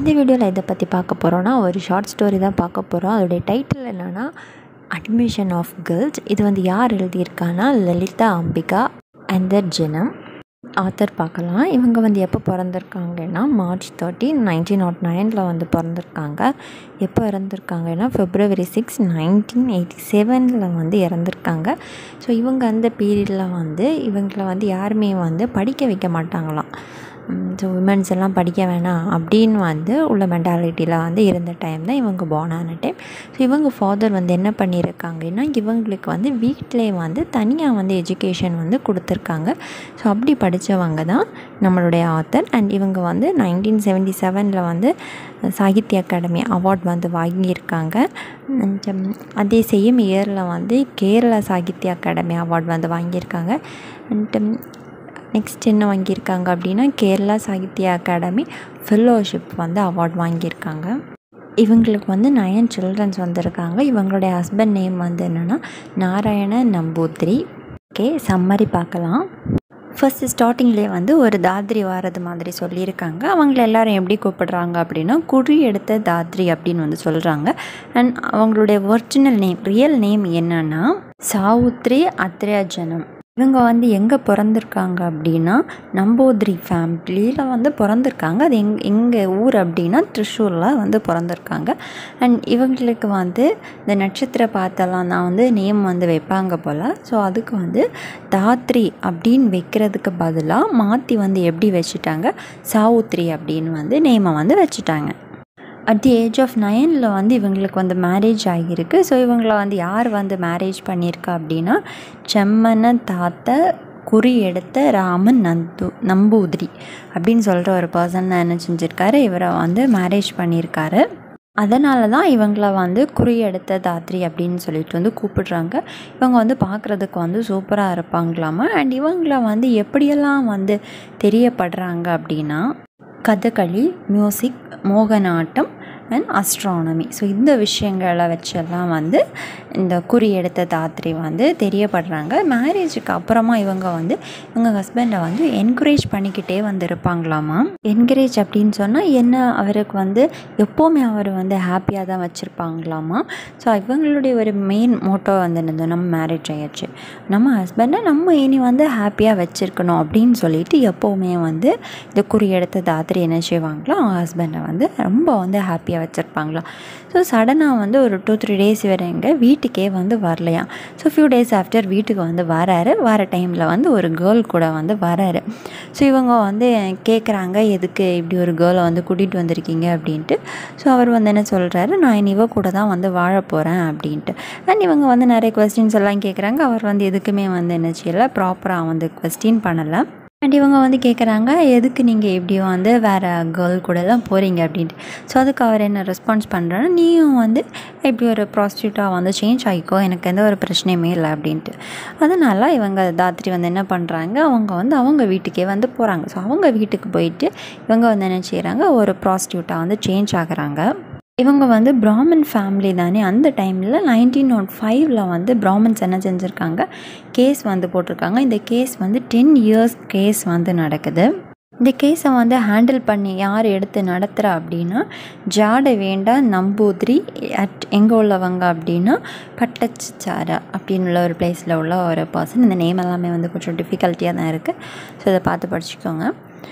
இந்த வீடியோவில் எதை பற்றி பார்க்க போகிறோன்னா ஒரு ஷார்ட் ஸ்டோரி தான் பார்க்க போகிறோம் அதோடைய டைட்டில் என்னென்னா அட்மிஷன் ஆஃப் கேர்ள்ஸ் இது வந்து யார் எழுதியிருக்கான்னா Lalithambika Antharjanam author பார்க்கலாம் இவங்க வந்து எப்போ பிறந்திருக்காங்கன்னா மார்ச் தேர்ட்டின் நைன்டீன் நாட் நைனில் வந்து பிறந்திருக்காங்க எப்போ இறந்துருக்காங்கன்னா ஃபெப்ரவரி சிக்ஸ் நைன்டீன் எயிட்டி செவனில் வந்து இறந்துருக்காங்க ஸோ இவங்க அந்த பீரியடில் வந்து இவங்களை வந்து யாருமே வந்து படிக்க வைக்க மாட்டாங்களாம் ஸோ விமென்ஸ் எல்லாம் படிக்க வேணாம் அப்படின்னு வந்து உள்ள மென்டாலிட்டியில் வந்து இருந்த டைம் தான் இவங்க born ஆன டைம் ஸோ இவங்க ஃபாதர் வந்து என்ன பண்ணியிருக்காங்கன்னா இவங்களுக்கு வந்து வீட்டிலே வந்து தனியாக வந்து எஜுகேஷன் வந்து கொடுத்துருக்காங்க ஸோ அப்படி படித்தவங்க தான் நம்மளுடைய ஆத்தர் அண்ட் இவங்க வந்து நைன்டீன் செவன்ட்டி செவனில் வந்து சாகித்ய அகாடமி அவார்ட் வந்து வாங்கியிருக்காங்க And, um, அதே சேம் இயரில் வந்து கேரளா சாகித்ய அகாடமி அவார்ட் வந்து வாங்கியிருக்காங்க அண்ட் நெக்ஸ்ட் என்ன வாங்கியிருக்காங்க அப்படின்னா கேரளா சாகித்ய அகாடமி ஃபெல்லோஷிப் வந்து அவார்ட் வாங்கியிருக்காங்க இவங்களுக்கு வந்து நயன் சில்ட்ரன்ஸ் வந்திருக்காங்க இவங்களுடைய ஹஸ்பண்ட் நேம் வந்து என்னென்னா நாராயண நம்பூத்ரி ஓகே சம்மரி பார்க்கலாம் ஃபர்ஸ்ட் ஸ்டார்டிங்லேயே வந்து ஒரு தாத்ரி வாரது மாதிரி சொல்லியிருக்காங்க அவங்கள எல்லாரும் எப்படி கூப்பிடுறாங்க அப்படின்னா குழி எடுத்த தாத்ரி அப்படின்னு வந்து சொல்கிறாங்க அண்ட் அவங்களுடைய ஒரிஜினல் நேம் ரியல் நேம் என்னன்னா சாவுத்ரி அத்ரேஜனம் இவங்க வந்து எங்கே பிறந்திருக்காங்க அப்படின்னா நம்பூதிரி ஃபேமிலியில் வந்து பிறந்திருக்காங்க அது எங் எங்கள் ஊர் அப்படின்னா த்ரிஷூரில் வந்து பிறந்திருக்காங்க அண்ட் இவங்களுக்கு வந்து இந்த நட்சத்திர பார்த்தெல்லாம் தான் வந்து நேம் வந்து வைப்பாங்க போல் ஸோ அதுக்கு வந்து தாத்ரி அப்படின்னு வைக்கிறதுக்கு பதிலாக மாற்றி வந்து எப்படி வச்சுட்டாங்க சாவுத்ரி அப்படின்னு வந்து நேமை வந்து வச்சுட்டாங்க அட் தி ஏஜ் ஆஃப் நைனில் வந்து இவங்களுக்கு வந்து மேரேஜ் ஆகியிருக்கு ஸோ இவங்களை வந்து யார் வந்து மேரேஜ் பண்ணியிருக்கா அப்படின்னா செம்மன தாத்த குறி எடுத்த ராமன் நந்து நம்பூதிரி அப்படின்னு சொல்கிற ஒரு பர்சன் தான் என்ன செஞ்சுருக்காரு இவரை வந்து மேரேஜ் பண்ணியிருக்காரு அதனால தான் இவங்கள வந்து குறி எடுத்த தாத்ரி அப்படின்னு சொல்லிட்டு வந்து கூப்பிடுறாங்க இவங்க வந்து பார்க்குறதுக்கு வந்து சூப்பராக இருப்பாங்களாமா அண்ட் இவங்கள வந்து எப்படியெல்லாம் வந்து தெரியப்படுறாங்க அப்படின்னா Kathakali music Mohiniyattam and astronomy so இந்த விஷயங்களை வச்செல்லாம் வந்து இந்த குறி எடுத்த தாத்ரி வந்து தெரியப்படுறாங்க மேரேஜுக்கு அப்புறமா இவங்க வந்து இவங்க ஹஸ்பண்டை வந்து என்கரேஜ் பண்ணிக்கிட்டே வந்து இருப்பாங்களாமா என்கரேஜ் அப்படின்னு சொன்னால் என்ன அவருக்கு வந்து எப்போவுமே அவர் வந்து ஹாப்பியாக தான் வச்சுருப்பாங்களாமா ஸோ இவங்களுடைய ஒரு மெயின் மோட்டோ வந்து என்னது நம்ம மேரேஜ் ஆயாச்சு நம்ம ஹஸ்பண்டை நம்ம இனி வந்து ஹாப்பியாக வச்சுருக்கணும் அப்படின்னு சொல்லிட்டு எப்போவுமே வந்து இந்த குறி எடுத்த தாத்ரி என்ன செய்வாங்களோ அவங்க ஹஸ்பண்டை வந்து ரொம்ப வந்து ஹாப்பியாக வச்சுருப்பாங்களாம் ஸோ சடனாக வந்து ஒரு டூ த்ரீ டேஸ் வரைங்க வீட்டுக்கே வந்து வரலையாம் ஸோ ஃபியூ டேஸ் ஆஃப்டர் வீட்டுக்கு வந்து வராரு வர டைமில் வந்து ஒரு கேர்ள் கூட வந்து வராரு ஸோ இவங்க வந்து கேட்குறாங்க எதுக்கு இப்படி ஒரு கேர்ளை வந்து கூட்டிகிட்டு வந்திருக்கீங்க அப்படின்ட்டு ஸோ அவர் வந்து என்ன சொல்கிறாரு நான் இனி இவ கூட தான் வந்து வாழ போகிறேன் அப்படின்ட்டு அண்ட் இவங்க வந்து நிறைய கொஸ்டின்ஸ் எல்லாம் கேட்குறாங்க அவர் வந்து எதுக்குமே வந்து என்ன செய்யலை ப்ராப்பராக வந்து கொஸ்டின் பண்ணலை அண்ட் இவங்க வந்து கேட்குறாங்க எதுக்கு நீங்கள் இப்படி வந்து வேறு கேர்ள் கூடலாம் போகிறீங்க அப்படின்ட்டு ஸோ அதுக்கு அவர் என்ன ரெஸ்பான்ஸ் பண்ணுறாரு நீயும் வந்து இப்படி ஒரு ப்ராஸ்டியூட்டாக வந்து சேஞ்ச் ஆகிக்கோ எனக்கு எந்த ஒரு பிரச்சனையுமே இல்லை அப்படின்ட்டு அதனால இவங்க தாத்ரி வந்து என்ன பண்ணுறாங்க அவங்க வந்து அவங்க வீட்டுக்கே வந்து போகிறாங்க ஸோ அவங்க வீட்டுக்கு போயிட்டு இவங்க வந்து என்ன செய்கிறாங்க ஒரு ப்ராஸ்டியூட்டாக வந்து சேஞ்ச் ஆகுறாங்க இவங்க வந்து பிராமின் ஃபேமிலி தானே அந்த டைமில் நைன்டீன் நாட் ஃபைவ்ல வந்து பிராமின்ஸ் என்ன செஞ்சுருக்காங்க கேஸ் வந்து போட்டிருக்காங்க இந்த கேஸ் வந்து டென் இயர்ஸ் கேஸ் வந்து நடக்குது இந்த கேஸை வந்து ஹேண்டில் பண்ணி யார் எடுத்து நடத்துகிறா அப்படின்னா ஜாட வேண்டா நம்பூதிரி அட் எங்கே உள்ளவங்க அப்படின்னா கட்டச்சிச்சாரா அப்படின்னு உள்ள ஒரு பிளேஸில் உள்ள ஒரு பர்சன் இந்த நேம் எல்லாமே வந்து கொஞ்சம் டிஃபிகல்ட்டியாக தான் இருக்குது ஸோ இதை பார்த்து படிச்சுக்கோங்க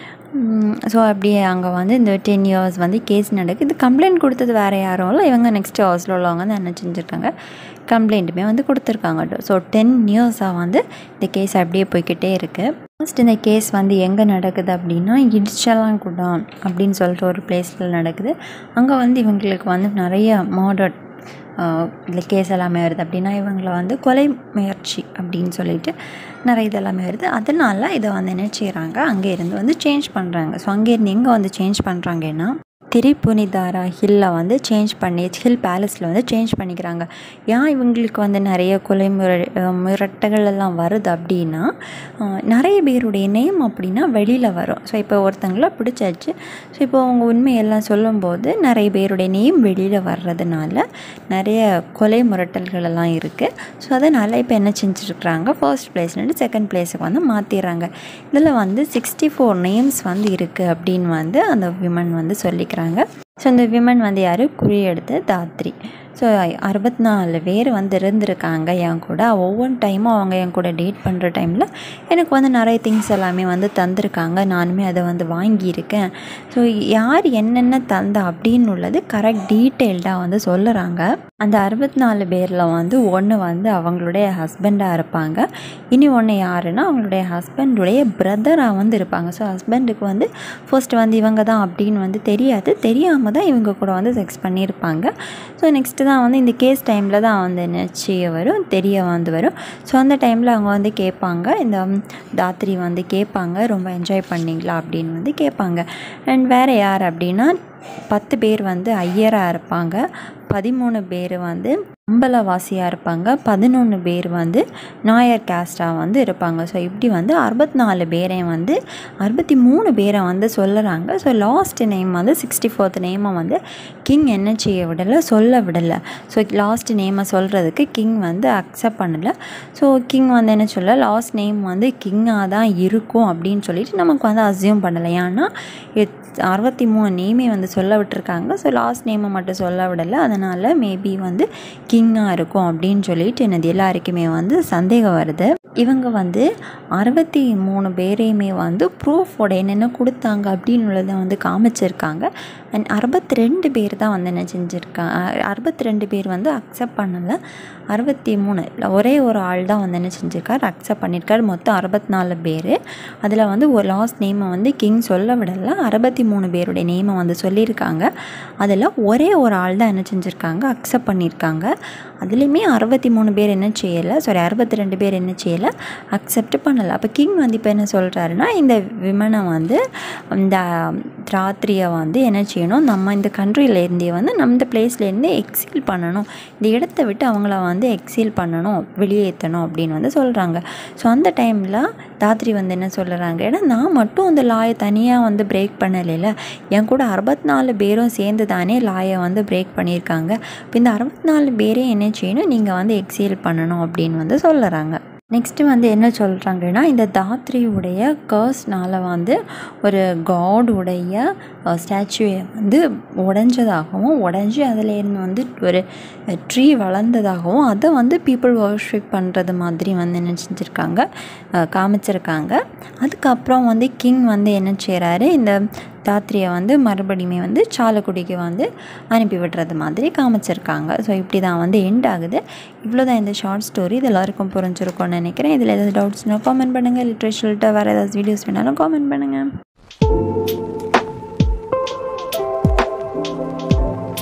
ஸோ அப்படியே அங்கே வந்து இந்த டென் இயர்ஸ் வந்து கேஸ் நடக்குது இது கம்ப்ளைண்ட் கொடுத்தது வேறு யாரும் இல்லை இவங்க நெக்ஸ்ட் ஹவுஸில் உள்ளவங்க தான் என்ன செஞ்சுருக்காங்க கம்ப்ளைண்ட்டுமே வந்து கொடுத்துருக்காங்க ஸோ டென் இயர்ஸாக வந்து இந்த கேஸ் அப்படியே போய்கிட்டே இருக்குது ஃபர்ஸ்ட் இந்த கேஸ் வந்து எங்கே நடக்குது அப்படின்னா இடிச்சலாங்குடம் அப்படின்னு சொல்லிட்டு ஒரு பிளேஸில் நடக்குது அங்கே வந்து இவங்களுக்கு வந்து நிறைய மர்டர் இல்லை கேஸ் எல்லாமே வருது அப்படின்னா இவங்களை வந்து கொலை முயற்சி அப்படின்னு சொல்லிட்டு நிறைய இதெல்லாமே வருது அதனால இதை வந்து என்ன செய்கிறாங்க அங்கே இருந்து வந்து சேஞ்ச் பண்ணுறாங்க ஸோ அங்கேருந்து எங்கே வந்து சேஞ்ச் பண்ணுறாங்கன்னா திரிபுனிதாரா ஹில்ல வந்து சேஞ்ச் பண்ணி ஹில் பேலஸில் வந்து சேஞ்ச் பண்ணிக்கிறாங்க ஏன் இவங்களுக்கு வந்து நிறைய கொலை முறை முரட்டைகள் எல்லாம் வருது அப்படின்னா நிறைய பேருடைய நேம் அப்படின்னா வெளியில் வரும் ஸோ இப்போ ஒருத்தங்கள பிடிச்சாச்சு ஸோ இப்போ அவங்க உண்மையெல்லாம் சொல்லும்போது நிறைய பேருடைய நேம் வெளியில் வர்றதுனால நிறைய கொலை முரட்டல்கள் எல்லாம் இருக்குது ஸோ அதனால் இப்போ என்ன செஞ்சுருக்குறாங்க ஃபர்ஸ்ட் பிளேஸ்லேருந்து செகண்ட் பிளேஸுக்கு வந்து மாற்றிடுறாங்க இதில் வந்து சிக்ஸ்டி ஃபோர் நேம்ஸ் வந்து இருக்குது அப்படின்னு வந்து அந்த விமன் வந்து சொல்லிக்கிறாங்க காமிக்கிறாங்க ஸோ இந்த விமன் வந்து யார் குறி எடுத்து தாத்ரி ஸோ அறுபத்தி நாலு பேர் வந்து இருந்திருக்காங்க என் கூட ஒவ்வொரு டைமும் அவங்க என் கூட டேட் பண்ணுற டைமில் எனக்கு வந்து நிறைய திங்ஸ் எல்லாமே வந்து தந்திருக்காங்க நானுமே அதை வந்து வாங்கியிருக்கேன் ஸோ யார் என்னென்ன தந்தா அப்படின்னு உள்ளது கரெக்ட் டீட்டெயில்டாக வந்து சொல்லுறாங்க அந்த அறுபத்தி நாலு பேரில் வந்து ஒன்று வந்து அவங்களுடைய ஹஸ்பண்டாக இருப்பாங்க இனி ஒன்று யாருன்னா அவங்களுடைய ஹஸ்பண்டுடைய பிரதராக வந்து இருப்பாங்க ஸோ ஹஸ்பண்டுக்கு வந்து ஃபர்ஸ்ட் வந்து இவங்க தான் அப்படின்னு வந்து தெரியாது தெரியாமல் தான் இவங்க கூட வந்து செக்ஸ் பண்ணியிருப்பாங்க ஸோ நெக்ஸ்ட்டு தான் வந்து இந்த கேஸ் டைமில் தான் வந்து நிச்சய வரும் தெரிய வந்து வரும் ஸோ அந்த டைமில் அவங்க வந்து கேட்பாங்க இந்த தாத்ரி வந்து கேட்பாங்க ரொம்ப என்ஜாய் பண்ணீங்களா அப்படின்னு வந்து கேட்பாங்க அண்ட் வேறு யார் அப்படின்னா பத்து பேர் வந்து ஐயராக இருப்பாங்க பதிமூணு பேர் வந்து அம்பலவாசியாக இருப்பாங்க பதினொன்று பேர் வந்து நாயர் கேஸ்டாக வந்து இருப்பாங்க ஸோ இப்படி வந்து அறுபத்தி நாலு பேரையும் வந்து அறுபத்தி மூணு பேரை வந்து சொல்லுறாங்க ஸோ லாஸ்ட் நேம் வந்து சிக்ஸ்டி ஃபோர்த் நேமை வந்து கிங் என்ன செய்ய விடலை சொல்ல விடலை ஸோ லாஸ்ட் நேமை சொல்கிறதுக்கு கிங் வந்து அக்செப்ட் பண்ணலை ஸோ கிங் வந்து என்ன சொல்ல லாஸ்ட் நேம் வந்து கிங்காக தான் இருக்கும் அப்படின்னு சொல்லிட்டு நமக்கு வந்து அசியூம் பண்ணலை ஏன்னா அறுபத்தி மூணு நேமே வந்து சொல்ல விட்டுருக்காங்க ஸோ லாஸ்ட் நேமை மட்டும் சொல்ல விடலை அதனால் மேபி வந்து கிங்காக இருக்கும் அப்படின்னு சொல்லிட்டு எனது எல்லாருக்குமே வந்து சந்தேகம் வருது இவங்க வந்து அறுபத்தி மூணு பேரையுமே வந்து ப்ரூஃபோட என்னென்ன கொடுத்தாங்க அப்படின்னு உள்ளதை வந்து காமிச்சிருக்காங்க அண்ட் அறுபத்தி ரெண்டு பேர் தான் வந்து என்ன செஞ்சுருக்காங்க அறுபத்தி ரெண்டு பேர் வந்து அக்செப்ட் பண்ணலை அறுபத்தி மூணு ஒரே ஒரு ஆள் தான் வந்து என்ன செஞ்சுருக்காரு அக்செப்ட் பண்ணியிருக்காரு மொத்தம் அறுபத்தி நாலு பேர் அதில் வந்து ஒரு லாஸ்ட் நேமை வந்து கிங் சொல்ல விடலை அறுபத்தி மூணு பேருடைய நேமை வந்து சொல்லியிருக்காங்க அதில் ஒரே ஒரு ஆள் தான் என்ன செஞ்சுருக்காங்க அக்செப்ட் பண்ணியிருக்காங்க அதுலேயுமே அறுபத்தி மூணு பேர் என்ன செய்யலை சாரி அறுபத்தி ரெண்டு பேர் என்ன செய்யலை அக்செப்ட் பண்ணலை அப்போ கிங் வந்து இப்போ என்ன சொல்கிறாருன்னா இந்த விமனை வந்து இந்த ராத்திரியை வந்து என்ன செய்யணும் நம்ம இந்த கண்ட்ரிலேருந்தே வந்து நம்ம இந்த பிளேஸ்லேருந்தே எக்ஸீல் பண்ணணும் இந்த இடத்த விட்டு அவங்கள வந்து எக்ஸீல் பண்ணணும் வெளியேற்றணும் அப்படின்னு வந்து சொல்கிறாங்க ஸோ அந்த டைமில் தாத்ரி வந்து என்ன சொல்கிறாங்க ஏன்னா நான் மட்டும் அந்த லாயை தனியாக வந்து பிரேக் பண்ணலைல என் கூட அறுபத்தி நாலு பேரும் சேர்ந்து தானே லாயை வந்து பிரேக் பண்ணியிருக்காங்க இப்போ இந்த அறுபத்தி நாலு பேரே என்ன செய்யணும் நீங்கள் வந்து எக்ஸீல் பண்ணணும் அப்படின்னு வந்து சொல்லுறாங்க நெக்ஸ்ட்டு வந்து என்ன சொல்கிறாங்கன்னா இந்த தாத்ரியுடைய கர்ஸ்னால் வந்து ஒரு காடுடைய ஸ்டாச்சுவை வந்து உடஞ்சதாகவும் உடஞ்சி அதிலேருந்து வந்து ஒரு ட்ரீ வளர்ந்ததாகவும் அதை வந்து பீப்புள் வர்ஷிப் பண்ணுறது மாதிரி வந்து என்ன செஞ்சுருக்காங்க காமிச்சிருக்காங்க அதுக்கப்புறம் வந்து கிங் வந்து என்ன செய்கிறாரு இந்த தாத்ரியை வந்து மறுபடியுமே வந்து சாலக்குடிக்கு வந்து அனுப்பி விடுறது மாதிரி காமிச்சிருக்காங்க ஸோ இப்படி தான் வந்து எண்ட் ஆகுது இவ்வளோ தான் இந்த ஷார்ட் ஸ்டோரி இது எல்லாருக்கும் புரிஞ்சிருக்கும்னு நினைக்கிறேன் இதில் ஏதாவது டவுட்ஸ்னால் காமெண்ட் பண்ணுங்கள் லிட்ரேச்சர்கிட்ட வேறு ஏதாவது வீடியோஸ் வேணாலும் காமெண்ட் பண்ணுங்கள்